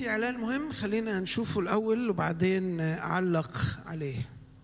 في اعلان مهم خلينا نشوفه الاول وبعدين اعلق عليه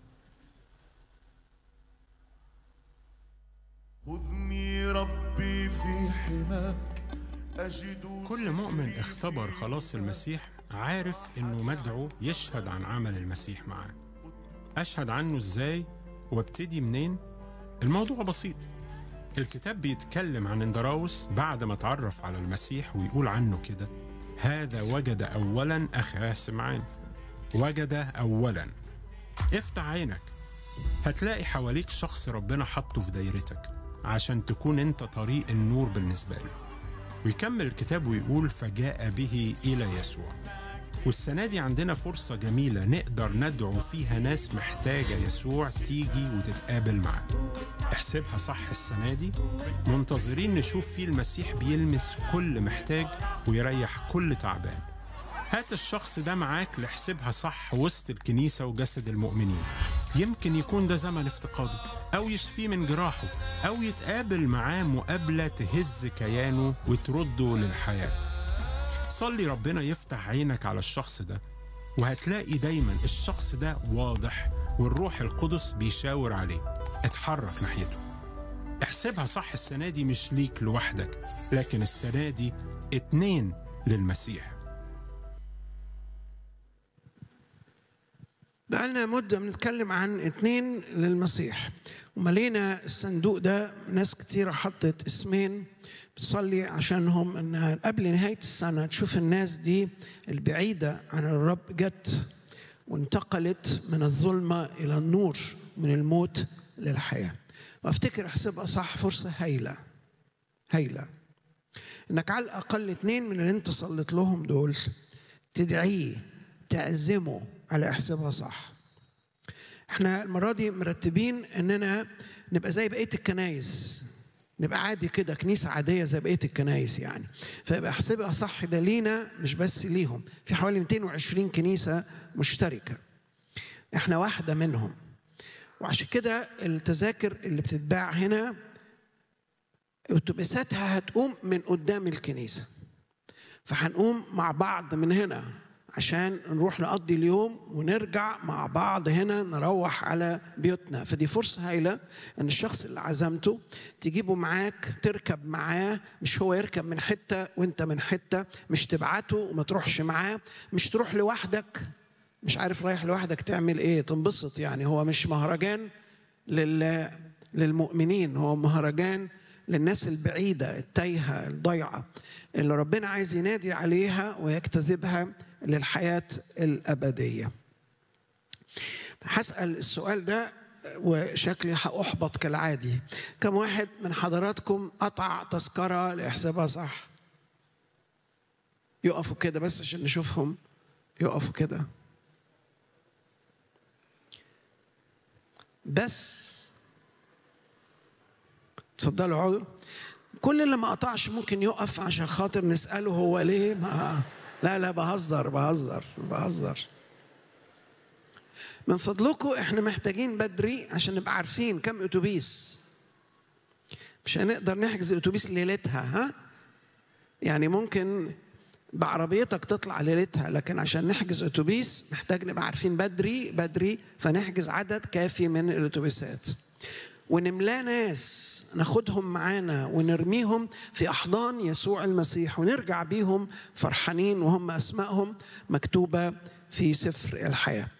خذني ربي في حماك أجد كل مؤمن اختبر خلاص المسيح عارف انه مدعو يشهد عن عمل المسيح معاه اشهد عنه ازاي وابتدي منين الموضوع بسيط الكتاب بيتكلم عن اندراوس بعد ما اتعرف على المسيح ويقول عنه كده هذا وجد اولا اخاه سمعان وجد اولا افتح عينك هتلاقي حواليك شخص ربنا حطه في دايرتك عشان تكون انت طريق النور بالنسبه له ويكمل الكتاب ويقول فجاء به إلى يسوع والسنة دي عندنا فرصة جميلة نقدر ندعو فيها ناس محتاجة يسوع تيجي وتتقابل معاه احسبها صح السنة دي منتظرين نشوف فيه المسيح بيلمس كل محتاج ويريح كل تعبان هات الشخص ده معاك لحسبها صح وسط الكنيسة وجسد المؤمنين يمكن يكون ده زمن افتقاده أو يشفيه من جراحه أو يتقابل معاه مقابلة تهز كيانه وترده للحياة صلي ربنا يفتح عينك على الشخص ده وهتلاقي دايما الشخص ده واضح والروح القدس بيشاور عليه اتحرك ناحيته احسبها صح السنة دي مش ليك لوحدك لكن السنة دي اتنين للمسيح بقالنا مدة بنتكلم عن اتنين للمسيح وملينا الصندوق ده ناس كتيرة حطت اسمين بتصلي عشانهم ان قبل نهاية السنة تشوف الناس دي البعيدة عن الرب جت وانتقلت من الظلمة إلى النور من الموت للحياة وافتكر احسبها صح فرصة هايلة هايلة انك على الأقل اتنين من اللي انت صليت لهم دول تدعيه تعزمه على احسبها صح احنا المرة دي مرتبين اننا نبقى زي بقية الكنايس نبقى عادي كده كنيسة عادية زي بقية الكنايس يعني فيبقى احسبها صح ده لينا مش بس ليهم في حوالي 220 كنيسة مشتركة احنا واحدة منهم وعشان كده التذاكر اللي بتتباع هنا اتوبيساتها هتقوم من قدام الكنيسة فهنقوم مع بعض من هنا عشان نروح نقضي اليوم ونرجع مع بعض هنا نروح على بيوتنا فدي فرصة هايلة ان الشخص اللي عزمته تجيبه معاك تركب معاه مش هو يركب من حتة وانت من حتة مش تبعته وما تروحش معاه مش تروح لوحدك مش عارف رايح لوحدك تعمل ايه تنبسط يعني هو مش مهرجان لل للمؤمنين هو مهرجان للناس البعيدة التايهة الضيعة اللي ربنا عايز ينادي عليها ويجتذبها للحياة الأبدية هسأل السؤال ده وشكلي هأحبط كالعادي كم واحد من حضراتكم قطع تذكرة لإحسابها صح يقفوا كده بس عشان نشوفهم يقفوا كده بس اتفضلوا اقعدوا كل اللي ما قطعش ممكن يقف عشان خاطر نسأله هو ليه ما لا لا بهزر بهزر بهزر من فضلكم احنا محتاجين بدري عشان نبقى عارفين كم اتوبيس مش هنقدر نحجز اتوبيس ليلتها ها يعني ممكن بعربيتك تطلع ليلتها لكن عشان نحجز اتوبيس محتاج نبقى عارفين بدري بدري فنحجز عدد كافي من الاتوبيسات ونملاه ناس ناخدهم معانا ونرميهم في احضان يسوع المسيح ونرجع بيهم فرحانين وهم اسمائهم مكتوبه في سفر الحياه